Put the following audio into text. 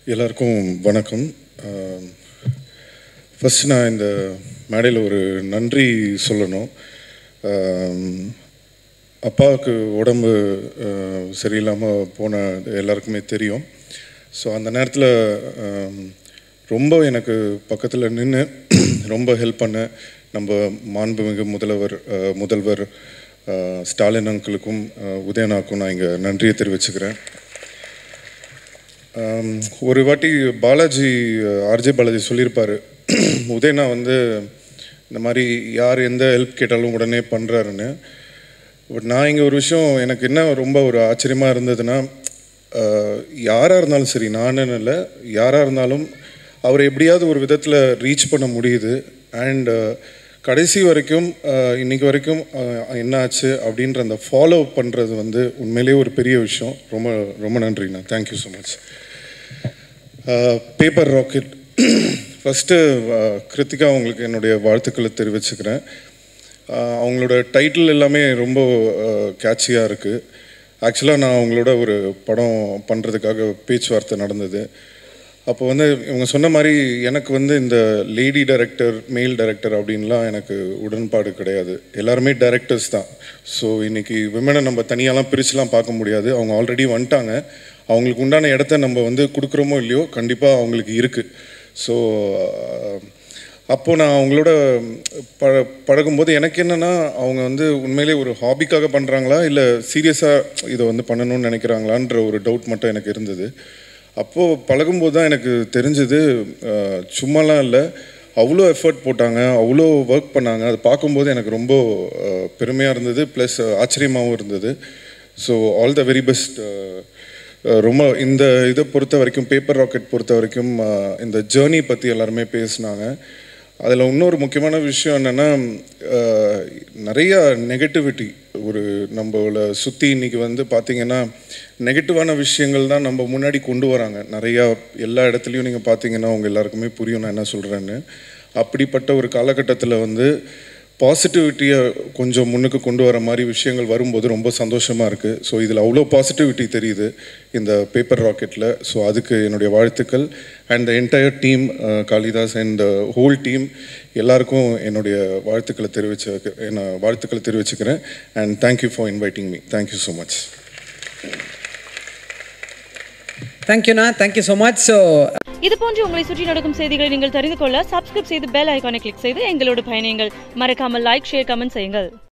எல்லாருக்கும் வணக்கம் ஃபஸ்ட் நான் இந்த மேடையில் ஒரு நன்றி சொல்லணும் ஆம், அப்பாவுக்கு உடம்பு அஹ், சரியில்லாமல் போன எல்லாருக்குமே தெரியும் ஸோ அந்த நேரத்தில் ரொம்ப எனக்கு பக்கத்தில் நின்று ரொம்ப ஹெல்ப் பண்ண நம்ம மாண்புமிகு முதல்வர் அஹ், முதல்வர் அஹ், ஸ்டாலின் அங்கிளுக்கும் அஹ், உதயனாக்கும் நான் இங்கே நன்றியை தெரிவிச்சுக்கிறேன் ஆம், ஒரு வாட்டி பாலாஜி ஆர்ஜே பாலாஜி சொல்லியிருப்பாரு உதயனா வந்து இந்த மாதிரி யார் எந்த ஹெல்ப் கேட்டாலும் உடனே பண்ணுறாருன்னு பட் நான் இங்கே ஒரு விஷயம் எனக்கு என்ன ரொம்ப ஒரு ஆச்சரியமாக இருந்ததுன்னா யாராக இருந்தாலும் சரி நானுன்னு இல்லை யாராக இருந்தாலும் அவரை எப்படியாவது ஒரு விதத்தில் ரீச் பண்ண முடியுது அண்ட் கடைசி வரைக்கும் அஹ், இன்னைக்கு வரைக்கும் அஹ், என்ன ஆச்சு அப்படின்ற அந்த ஃபாலோ பண்ணுறது வந்து உண்மையிலேயே ஒரு பெரிய விஷயம் ரொம்ப ரொம்ப நன்றிண்ணா thank you so much Paper Rocket first Kiruthika உங்களுக்கு என்னுடைய வாழ்த்துக்களை தெரிவிச்சுக்கிறேன் ஆஹ் அவங்களோட டைட்டில் எல்லாமே ரொம்ப கேட்சியாக இருக்குது ஆக்சுவலாக நான் அவங்களோட ஒரு படம் பண்ணுறதுக்காக பேச்சுவார்த்தை நடந்தது அப்போ வந்து இவங்க சொன்ன மாதிரி எனக்கு வந்து இந்த லேடி டைரக்டர் மேல் டைரக்டர் அப்படின்லாம் எனக்கு உடன்பாடு கிடையாது எல்லாருமே டைரக்டர்ஸ் தான் ஸோ இன்னைக்கு விமனை நம்ம தனியாலாம் பிரிச்சுலாம் பார்க்க முடியாது அவங்க ஆல்ரெடி வந்துட்டாங்க அவங்களுக்கு உண்டான இடத்த நம்ம வந்து கொடுக்குறோமோ இல்லையோ கண்டிப்பாக அவங்களுக்கு இருக்குது ஸோ அப்போது நான் அவங்களோட ப பழகும்போது எனக்கு என்னென்னா அவங்க வந்து உண்மையிலே ஒரு ஹாபிக்காக பண்ணுறாங்களா இல்லை சீரியஸாக இதை வந்து பண்ணணும்னு நினைக்கிறாங்களான்ற ஒரு டவுட் மட்டும் எனக்கு இருந்தது அப்போது பழகும்போது தான் எனக்கு தெரிஞ்சது சும்மாலாம் இல்லை அவ்வளோ எஃபர்ட் போட்டாங்க அவ்வளோ ஒர்க் பண்ணாங்க அதை பார்க்கும்போது எனக்கு ரொம்ப பெருமையாக இருந்தது ப்ளஸ் ஆச்சரியமாகவும் இருந்தது so all the very best ரொம்ப இந்த இதை பொறுத்த வரைக்கும் பேப்பர் ராக்கெட் பொறுத்த வரைக்கும் அஹ், இந்த ஜேர்னி பற்றி எல்லாருமே பேசினாங்க அதில் இன்னொரு முக்கியமான விஷயம் என்னென்னா நிறைய நெகட்டிவிட்டி ஒரு நம்மளை சுற்றி இன்னைக்கு வந்து பார்த்திங்கன்னா நெகட்டிவான விஷயங்கள் தான் நம்ம முன்னாடி கொண்டு வராங்க நிறையா எல்லா இடத்துலையும் நீங்கள் பார்த்தீங்கன்னா உங்கள் எல்லாருக்குமே புரியும் நான் என்ன சொல்கிறேன்னு அப்படிப்பட்ட ஒரு காலகட்டத்தில் வந்து பாசிட்டிவிட்டியை கொஞ்சம் முன்னுக்கு கொண்டு வர மாதிரி விஷயங்கள் வரும்போது ரொம்ப சந்தோஷமாக இருக்குது ஸோ இதில் அவ்வளோ பாசிட்டிவிட்டி தெரியுது இந்த பேப்பர் ராக்கெட்டில் ஸோ அதுக்கு என்னுடைய வாழ்த்துக்கள் and the entire team Kalidas and whole team எல்லாருக்கும் என்னுடைய வாழ்த்துக்களை தெரிவிச்சு என்ன வாழ்த்துக்களை தெரிவிச்சுக்கிறேன் and thank you for inviting me thank you so much தேங்க்யூண்ணா தேங்க்யூ ஸோ மச் ஸோ இது போன்று உங்களை சுற்றி நடக்கும் செய்திகளை நீங்கள் தெரிந்து கொள்ள சப்ஸ்கிரைப் செய்து பெல் ஐகானை கிளிக் செய்து எங்களோடு பயணியுங்கள் மறக்காமல் லைக் ஷேர் கமெண்ட் செய்யுங்கள்